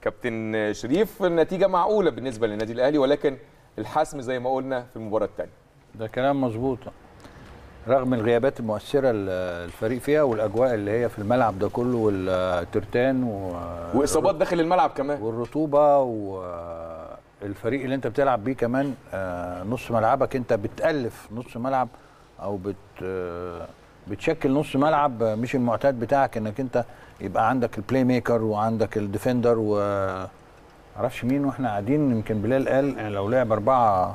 كابتن شريف النتيجه معقوله بالنسبه للنادي الاهلي ولكن الحسم زي ما قلنا في المباراه الثانيه ده كلام مظبوط رغم الغيابات المؤثره ال- الفريق فيها والاجواء اللي هي في الملعب ده كله والترتان و... واصابات داخل الملعب كمان والرطوبه والفريق اللي انت بتلعب بيه كمان آه، نص ملعبك انت بتالف نص ملعب او بت آه، بتشكل نص ملعب مش المعتاد بتاعك انك انت يبقى عندك البلاي ميكر وعندك الديفندر و معرفش مين واحنا قاعدين يمكن بلال قال يعني لو لعب أربعة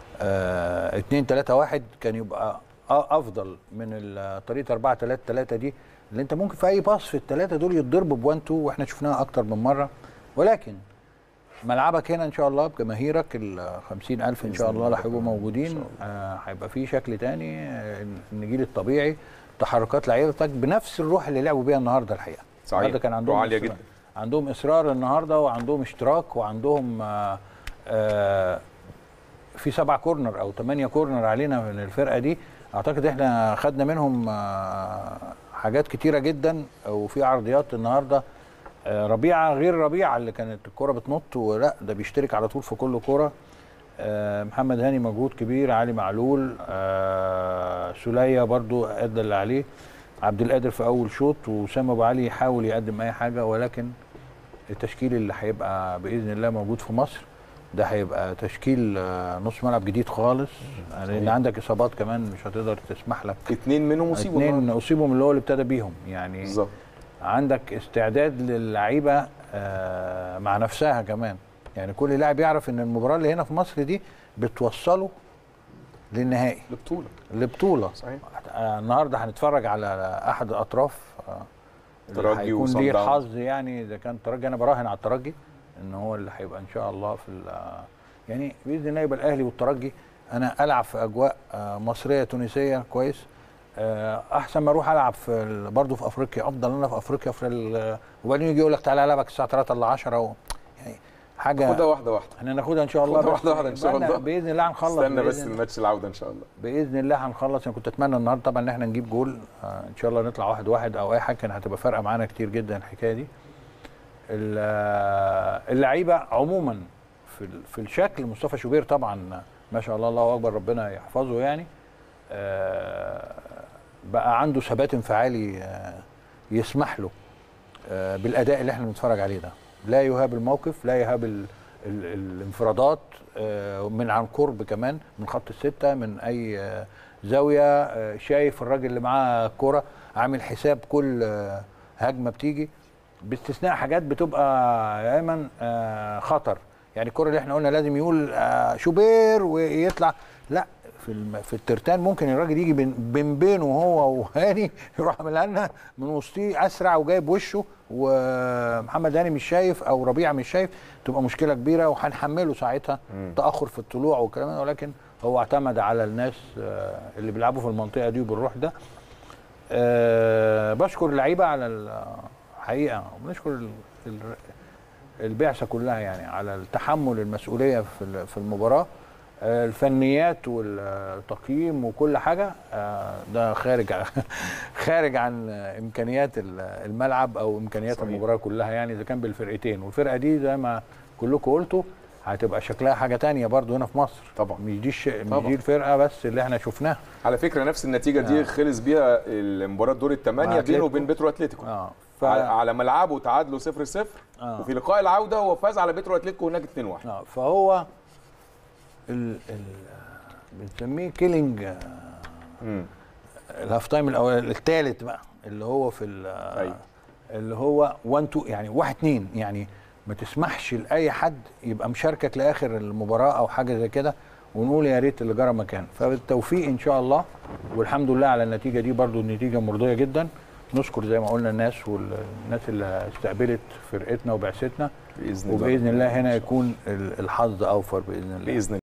آه، اتنين تلاتة واحد كان يبقى أ- أفضل من ال- طريقة أربعة تلاتة تلاتة دي اللي أنت ممكن في أي باص في التلاتة دول يتضربوا بوان تو وإحنا شفناها أكتر من مرة ولكن ملعبك هنا إن شاء الله بجماهيرك ال 50000 إن شاء الله اللي هيبقوا موجودين آه، هيبقى في شكل تاني آه، النجيل الطبيعي تحركات لعيبتك بنفس الروح اللي لعبوا بيها النهارده الحقيقه صحيح. النهارده كان عندهم روح عالية إصرار. جدا. عندهم اصرار النهارده وعندهم اشتراك وعندهم آه آه في سبع كورنر او ثمانيه كورنر علينا من الفرقه دي اعتقد احنا خدنا منهم آه حاجات كتيره جدا وفي عرضيات النهارده آه ربيعه غير ربيعه اللي كانت الكوره بتنط ولا ده بيشترك على طول في كل كوره آه محمد هاني مجهود كبير علي معلول آه سوليه برضو ادى اللي عليه عبد القادر في اول شوط وسام ابو علي يحاول يقدم اي حاجه ولكن التشكيل اللي هيبقى باذن الله موجود في مصر ده هيبقى تشكيل آه، نص ملعب جديد خالص لان عندك اصابات كمان مش هتقدر تسمح لك اثنين منهم اصيبوا اثنين النهاردة. اصيبوا من اللي هو اللي ابتدى بيهم يعني بالظبط عندك استعداد للعيبه آه، مع نفسها كمان يعني كل لاعب يعرف ان المباراه اللي هنا في مصر دي بتوصله للنهائي البطوله لبطوله صحيح آه، النهارده هنتفرج على احد الاطراف آه، اللي ترجي هيكون وصن ليه داونز. حظ يعني اذا كان ترجي انا براهن على الترجي ان هو اللي هيبقى ان شاء الله في ال- يعني باذن الله يبقى الاهلي والترجي انا العب في اجواء آه، مصريه تونسيه كويس آه، احسن ما اروح العب في ال- برضه في افريقيا افضل انا في افريقيا في ال- وبعدين يجي يقول لك تعالى العبك الساعه 3 ل 10 و... يعني حاجه خدها واحده واحده احنا ناخدها ان شاء الله خدها بس واحده واحده ان شاء يبقى الله باذن الله هنخلص استنى بس بإذن- الماتش العوده ان شاء الله باذن الله هنخلص انا كنت اتمنى النهارده طبعا ان احنا نجيب جول آه ان شاء الله نطلع واحد واحد او اي حاجه كان هتبقى فارقه معانا كتير جدا الحكايه دي ال- آه، اللعيبه عموما في ال- في الشكل مصطفى شوبير طبعا ما شاء الله الله اكبر ربنا يحفظه يعني آه، بقى عنده ثبات انفعالي آه، يسمح له آه، بالاداء اللي احنا بنتفرج عليه ده لا يهاب الموقف لا يهاب ال ال الانفرادات آه، من عن قرب كمان من خط الستة من اي آه، زاوية آه، شايف الراجل اللي معاه الكرة عامل حساب كل آه، هجمة بتيجي باستثناء حاجات بتبقى يا ايمن آه، خطر يعني الكرة اللي احنا قلنا لازم يقول آه، شوبير ويطلع لا في الم... في الترتان ممكن الراجل يجي بين بين بينه هو وهاني يروح عاملها لنا من وسطيه اسرع وجايب وشه ومحمد هاني مش شايف او ربيعه مش شايف تبقى مشكله كبيره وهنحمله ساعتها تاخر في الطلوع والكلام ده ولكن هو اعتمد على الناس آه، اللي بيلعبوا في المنطقه دي وبالروح ده آه، بشكر اللعيبه على الحقيقه وبنشكر ال- ال- البعثه كلها يعني على التحمل المسؤوليه في ال- في المباراه آه، الفنيات والتقييم وكل حاجه آه، ده خارج خارج عن امكانيات ال- الملعب او امكانيات صحيح. المباراه كلها يعني اذا كان بالفرقتين والفرقه دي زي ما كلكم قلتوا هتبقى شكلها حاجه تانية برضو هنا في مصر طبعا. مش دي الش... مش طبعا. دي الفرقه بس اللي احنا شفناها على فكره نفس النتيجه دي آه. خلص بيها المباراه دور مع الثمانيه بينه أتلتيكو. وبين بيترو اتلتيكو اه ف... على- على ملعبه تعادلوا 0 0 آه. وفي لقاء العوده هو فاز على بيترو اتلتيكو هناك 2 1 اه فهو ال... ال... بنسميه كيلينج الهاف تايم الاول الثالث بقى اللي هو في ال- أيوة. اللي هو 1 2 يعني 1 2 يعني ما تسمحش لاي حد يبقى مشاركك لاخر المباراه او حاجه زي كده ونقول يا ريت اللي جرى مكان فبالتوفيق ان شاء الله والحمد لله على النتيجه دي برضو النتيجه مرضيه جدا نشكر زي ما قلنا الناس والناس اللي استقبلت فرقتنا وبعثتنا باذن الله وباذن الله هنا يكون ال- الحظ اوفر باذن الله باذن